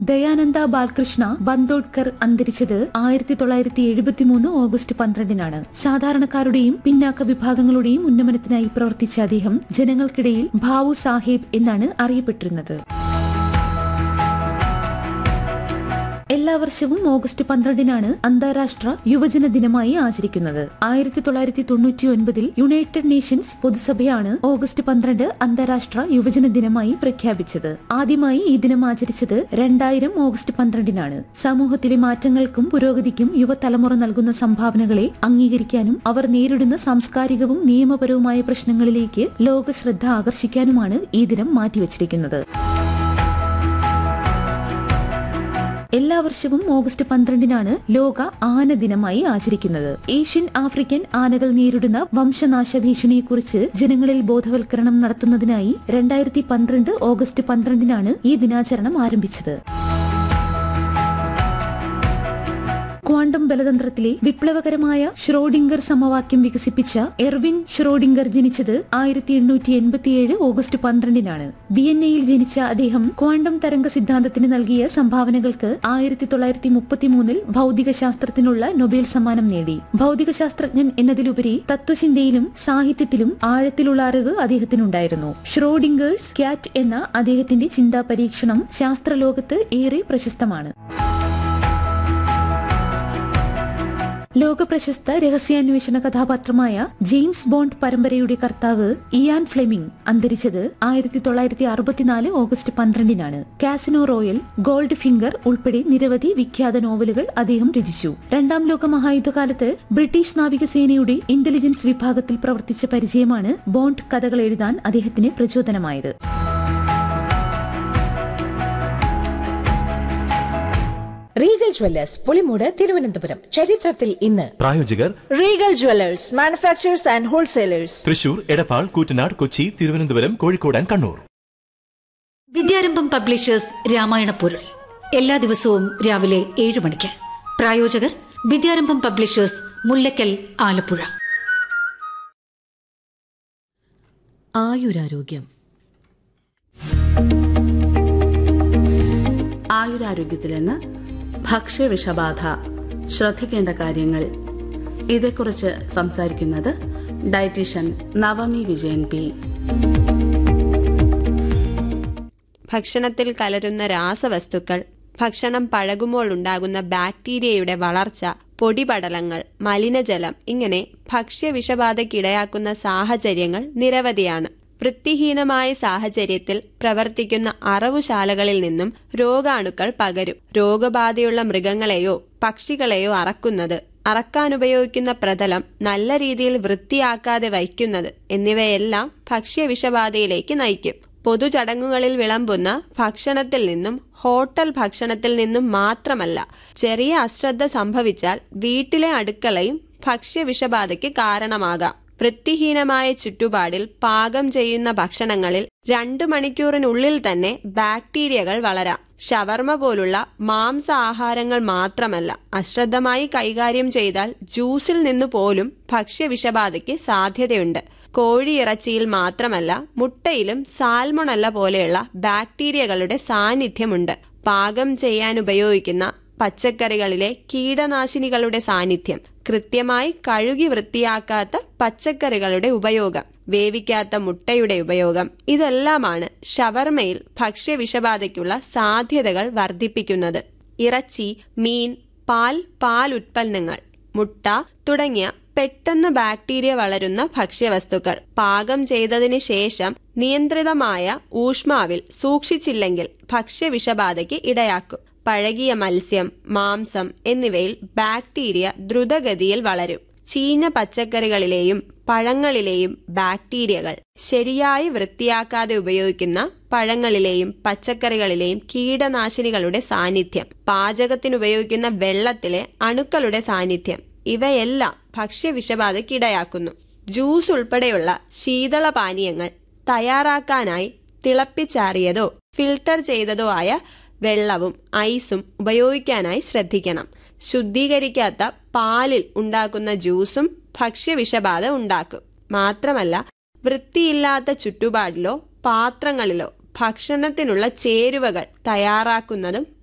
ദയാനന്ദ ബാലകൃഷ്ണ ബന്തോഡ്കർ അന്തരിച്ചത് ആയിരത്തി തൊള്ളായിരത്തി എഴുപത്തിമൂന്ന് ഓഗസ്റ്റ് പന്ത്രണ്ടിനാണ് സാധാരണക്കാരുടെയും പിന്നാക്ക വിഭാഗങ്ങളുടെയും ഉന്നമനത്തിനായി പ്രവർത്തിച്ച അദ്ദേഹം ജനങ്ങൾക്കിടയിൽ ഭാവു സാഹേബ് എന്നാണ് അറിയപ്പെട്ടിരുന്നത് എല്ലാ വർഷവും ഓഗസ്റ്റ് പന്ത്രണ്ടിനാണ് അന്താരാഷ്ട്ര യുവജന ദിനമായി ആചരിക്കുന്നത് ആയിരത്തി തൊള്ളായിരത്തി തൊണ്ണൂറ്റി ഒൻപതിൽ യുണൈറ്റഡ് നേഷൻസ് പൊതുസഭയാണ് ഓഗസ്റ്റ് പന്ത്രണ്ട് അന്താരാഷ്ട്ര യുവജന ദിനമായി പ്രഖ്യാപിച്ചത് ആദ്യമായി ഈ ദിനം ആചരിച്ചത് രണ്ടായിരം ഓഗസ്റ്റ് പന്ത്രണ്ടിനാണ് സമൂഹത്തിലെ മാറ്റങ്ങൾക്കും പുരോഗതിക്കും യുവതലമുറ നൽകുന്ന സംഭാവനകളെ അംഗീകരിക്കാനും അവർ നേരിടുന്ന സാംസ്കാരികവും നിയമപരവുമായ പ്രശ്നങ്ങളിലേക്ക് ലോക ശ്രദ്ധ ആകർഷിക്കാനുമാണ് ഈ ദിനം മാറ്റിവച്ചിരിക്കുന്നത് എല്ലാ വർഷവും ഓഗസ്റ്റ് പന്ത്രണ്ടിനാണ് ലോക ആന ദിനമായി ആചരിക്കുന്നത് ഏഷ്യൻ ആഫ്രിക്കൻ ആനകൾ നേരിടുന്ന വംശനാശ ഭീഷണിയെക്കുറിച്ച് ജനങ്ങളിൽ ബോധവൽക്കരണം നടത്തുന്നതിനായി രണ്ടായിരത്തി പന്ത്രണ്ട് ഓഗസ്റ്റ് പന്ത്രണ്ടിനാണ് ഈ ദിനാചരണം ആരംഭിച്ചത് ക്വാണ്ടം ബലതന്ത്രത്തിലെ വിപ്ലവകരമായ ഷ്രോഡിംഗർ സമവാക്യം വികസിപ്പിച്ച എർവിൻ ഷ്രോഡിംഗർ ജനിച്ചത് ആയിരത്തി എണ്ണൂറ്റി എൺപത്തിയേഴ് ഓഗസ്റ്റ് പന്ത്രണ്ടിനാണ് വിയന്നയിൽ ജനിച്ച അദ്ദേഹം ക്വാണ്ടം തരംഗ സിദ്ധാന്തത്തിന് നൽകിയ സംഭാവനകൾക്ക് ആയിരത്തി തൊള്ളായിരത്തി മുപ്പത്തിമൂന്നിൽ ഭൗതിക ശാസ്ത്രത്തിനുള്ള നൊബേൽ സമ്മാനം നേടി ഭൗതിക ശാസ്ത്രജ്ഞൻ എന്നതിലുപരി തത്വചിന്തയിലും സാഹിത്യത്തിലും ആഴത്തിലുള്ള അറിവ് അദ്ദേഹത്തിനുണ്ടായിരുന്നു ഷ്രോഡിംഗേഴ്സ് ക്യാറ്റ് എന്ന അദ്ദേഹത്തിന്റെ ചിന്താ പരീക്ഷണം ശാസ്ത്രലോകത്ത് ഏറെ പ്രശസ്തമാണ് ലോകപ്രശസ്ത രഹസ്യാന്വേഷണ കഥാപാത്രമായ ജെയിംസ് ബോണ്ട് പരമ്പരയുടെ കർത്താവ് ഇയാൻ ഫ്ലെമിംഗ് അന്തരിച്ചത് ആയിരത്തി തൊള്ളായിരത്തി അറുപത്തിനാല് ഓഗസ്റ്റ് പന്ത്രണ്ടിനാണ് കാസിനോ റോയൽ ഗോൾഡ് ഫിംഗർ ഉൾപ്പെടെ നിരവധി വിഖ്യാത നോവലുകൾ അദ്ദേഹം രചിച്ചു രണ്ടാം ലോക മഹായുദ്ധകാലത്ത് ബ്രിട്ടീഷ് നാവികസേനയുടെ ഇന്റലിജൻസ് വിഭാഗത്തിൽ പ്രവർത്തിച്ച പരിചയമാണ് ബോണ്ട് കഥകൾ എഴുതാൻ അദ്ദേഹത്തിന് പ്രചോദനമായത് റീഗൽ ജ്വല്ലേഴ്സ് പുളിമൂട് തിരുവനന്തപുരം ചരിത്രത്തിൽ ഇന്ന് പ്രായോജകർ Regal jewellers manufacturers and wholesalers Thrissur Edappal Koottanad Kochi Thiruvananthapuram Kozhikode and Kannur Vidyarambham publishers Ramayana Porul എല്ലാ ദിവസവും രാവിലെ ഏഴ് മണിക്ക് പ്രായോജകർ വിദ്യാരംഭം പബ്ലിഷേഴ്സ് മുല്ലക്കൽ ആലപ്പുഴ ആയുരാരോഗ്യം ആയുരാരോഗ്യത്തിൽ നിന്ന് ഭക്ഷ്യവിഷബാധ ശ്രദ്ധിക്കേണ്ട കാര്യങ്ങൾ ഇതേക്കുറിച്ച് സംസാരിക്കുന്നത് ഡയറ്റീഷ്യൻ നവമി വിജയൻ പി ഭക്ഷണത്തിൽ കലരുന്ന രാസവസ്തുക്കൾ ഭക്ഷണം പഴകുമ്പോൾ ഉണ്ടാകുന്ന ബാക്ടീരിയയുടെ വളർച്ച പൊടിപടലങ്ങൾ മലിനജലം ഇങ്ങനെ ഭക്ഷ്യവിഷബാധയ്ക്കിടയാക്കുന്ന സാഹചര്യങ്ങൾ നിരവധിയാണ് വൃത്തിഹീനമായ സാഹചര്യത്തിൽ പ്രവർത്തിക്കുന്ന അറവുശാലകളിൽ നിന്നും രോഗാണുക്കൾ പകരും രോഗബാധയുള്ള മൃഗങ്ങളെയോ പക്ഷികളെയോ അറക്കുന്നത് അറക്കാനുപയോഗിക്കുന്ന പ്രതലം നല്ല രീതിയിൽ വൃത്തിയാക്കാതെ വയ്ക്കുന്നത് എന്നിവയെല്ലാം ഭക്ഷ്യവിഷബാധയിലേക്ക് നയിക്കും പൊതുചടങ്ങുകളിൽ വിളമ്പുന്ന ഭക്ഷണത്തിൽ നിന്നും ഹോട്ടൽ ഭക്ഷണത്തിൽ നിന്നും മാത്രമല്ല ചെറിയ അശ്രദ്ധ സംഭവിച്ചാൽ വീട്ടിലെ അടുക്കളയും ഭക്ഷ്യവിഷബാധയ്ക്ക് കാരണമാകാം വൃത്തിഹീനമായ ചുറ്റുപാടിൽ പാകം ചെയ്യുന്ന ഭക്ഷണങ്ങളിൽ രണ്ടു മണിക്കൂറിനുള്ളിൽ തന്നെ ബാക്ടീരിയകൾ വളരാം ഷവർമ പോലുള്ള മാംസ ആഹാരങ്ങൾ മാത്രമല്ല അശ്രദ്ധമായി കൈകാര്യം ചെയ്താൽ ജ്യൂസിൽ നിന്നു പോലും ഭക്ഷ്യവിഷബാധയ്ക്ക് സാധ്യതയുണ്ട് കോഴിയിറച്ചിയിൽ മാത്രമല്ല മുട്ടയിലും സാൽമൊണല്ല പോലെയുള്ള ബാക്ടീരിയകളുടെ സാന്നിധ്യമുണ്ട് പാകം ചെയ്യാൻ ഉപയോഗിക്കുന്ന പച്ചക്കറികളിലെ കീടനാശിനികളുടെ സാന്നിധ്യം കൃത്യമായി കഴുകി വൃത്തിയാക്കാത്ത പച്ചക്കറികളുടെ ഉപയോഗം വേവിക്കാത്ത മുട്ടയുടെ ഉപയോഗം ഇതെല്ലാമാണ് ഷവർമയിൽ ഭക്ഷ്യവിഷബാധയ്ക്കുള്ള സാധ്യതകൾ വർദ്ധിപ്പിക്കുന്നത് ഇറച്ചി മീൻ പാൽ പാൽ ഉൽപ്പന്നങ്ങൾ മുട്ട തുടങ്ങിയ പെട്ടെന്ന് ബാക്ടീരിയ വളരുന്ന ഭക്ഷ്യവസ്തുക്കൾ പാകം ചെയ്തതിനു ശേഷം നിയന്ത്രിതമായ ഊഷ്മാവിൽ സൂക്ഷിച്ചില്ലെങ്കിൽ ഭക്ഷ്യവിഷബാധയ്ക്ക് ഇടയാക്കും പഴകിയ മത്സ്യം മാംസം എന്നിവയിൽ ബാക്ടീരിയ ദ്രുതഗതിയിൽ വളരും ചീഞ്ഞ പച്ചക്കറികളിലെയും പഴങ്ങളിലെയും ബാക്ടീരിയകൾ ശരിയായി വൃത്തിയാക്കാതെ ഉപയോഗിക്കുന്ന പഴങ്ങളിലെയും പച്ചക്കറികളിലെയും കീടനാശിനികളുടെ സാന്നിധ്യം പാചകത്തിനുപയോഗിക്കുന്ന വെള്ളത്തിലെ അണുക്കളുടെ സാന്നിധ്യം ഇവയെല്ലാം ഭക്ഷ്യവിഷബാധയ്ക്കിടയാക്കുന്നു ജ്യൂസ് ഉൾപ്പെടെയുള്ള ശീതള പാനീയങ്ങൾ തയ്യാറാക്കാനായി തിളപ്പിച്ചാറിയതോ ഫിൽട്ടർ ചെയ്തതോ ആയ വെള്ളവും ഐസും ഉപയോഗിക്കാനായി ശ്രദ്ധിക്കണം ശുദ്ധീകരിക്കാത്ത പാലിൽ ഉണ്ടാക്കുന്ന ജ്യൂസും ഭക്ഷ്യവിഷബാധ ഉണ്ടാക്കും മാത്രമല്ല വൃത്തിയില്ലാത്ത ചുറ്റുപാടിലോ പാത്രങ്ങളിലോ ഭക്ഷണത്തിനുള്ള ചേരുവകൾ തയ്യാറാക്കുന്നതും